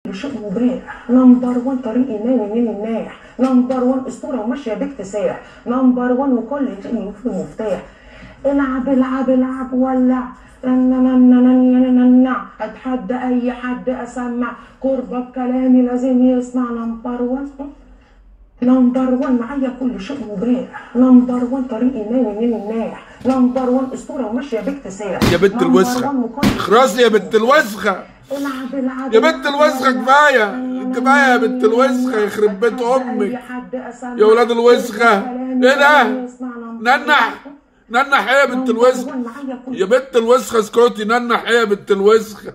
شيء مباح نمبر 1 طريق ينام من الناح نمبر 1 اسطوره وماشيه باكتساح نمبر 1 وكل شيء في مفتاح العب العب العب ولع نننننننننع اتحدى اي حد اسمع قربك كلامي لازم يسمع نمبر 1 نمبر 1 معايا كل شيء مباح نمبر 1 طريق ينام من الناح نمبر 1 اسطوره وماشيه باكتساح يا بنت نمبر الوسخة 1 وكل شيء اخرسي يا بنت الوسخة العب العب يا بنت الوسخة كفاية كفاية يا بنت الوسخة يخرب بيت أي أمك حد أسمع يا ولاد الوسخة كلامي ايه ده يسمع نمبر ننح ننح ايه يا بنت نمبر الوسخة 1 معايا كل يا بنت الوسخة اسكتي ننح ايه يا بنت الوسخة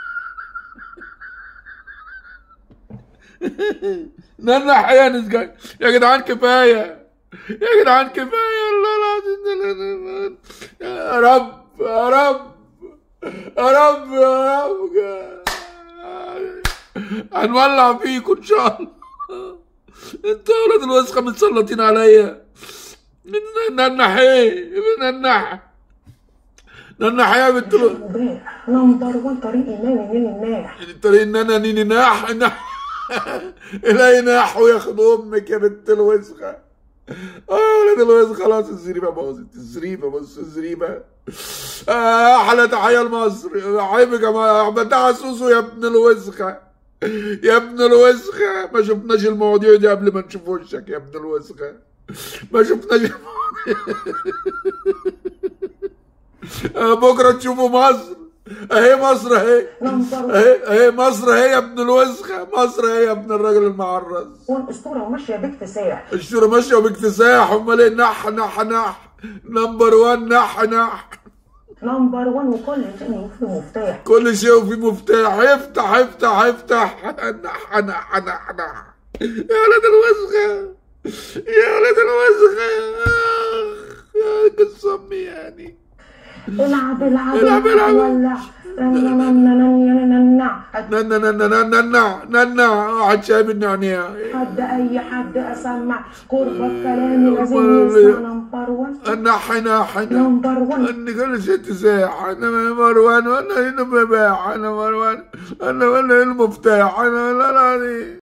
ننح ايه يا نسجان يا جدعان كفاية يا جدعان كفاية الله العظيم يا رب يا رب يا رب يا رب هنولع فيكم ان شاء الله انتوا يا ولاد الوسخة متسلطين عليا ننح ايه ننح ننح ايه يا بنت الوسخة مباح نمبر 1 طريق إمام من الناح الطريق ان انا نيني ناح ناح الهي ناح وياخد امك يا بنت الوسخه اه ولاد الوسخه خلاص الزريبه باظت الزريبه بص الزريبه آه احلى تحيه لمصر عيب يا جماعه بتاع سوسو يا ابن الوسخه يا ابن الوسخه ما شفناش المواضيع دي قبل ما نشوف وشك يا ابن الوسخه ما شفناش المواضيع آه بكره تشوفوا مصر اهي مصر اهي نمبر 1 اهي اهي مصر اهي يا ابن الوسخه مصر اهي يا ابن الراجل المعرس أسطورة وماشية باكتساح الشورى ماشيه باكتساح امال ايه نح نح نح نمبر 1 نح نح نمبر 1 وكل شيء في مفتاح كل شيء وفيه مفتاح افتح افتح افتح نح نح نح نح يا ولاد الوسخه يا ولاد الوسخه اخ يا قصمي يعني العب العب العب، العب. ولع ننننننننع ننا ننا ننا ننا ننا واحد شاي بالنعناع حد اي حد اسمع قربك كلامي لازم يسمع نمبر 1 نح نح نح نمبر 1 اني كل ست ساعة انا مروان وانا هنا بباع انا مروان انا انا المفتاح انا لا لا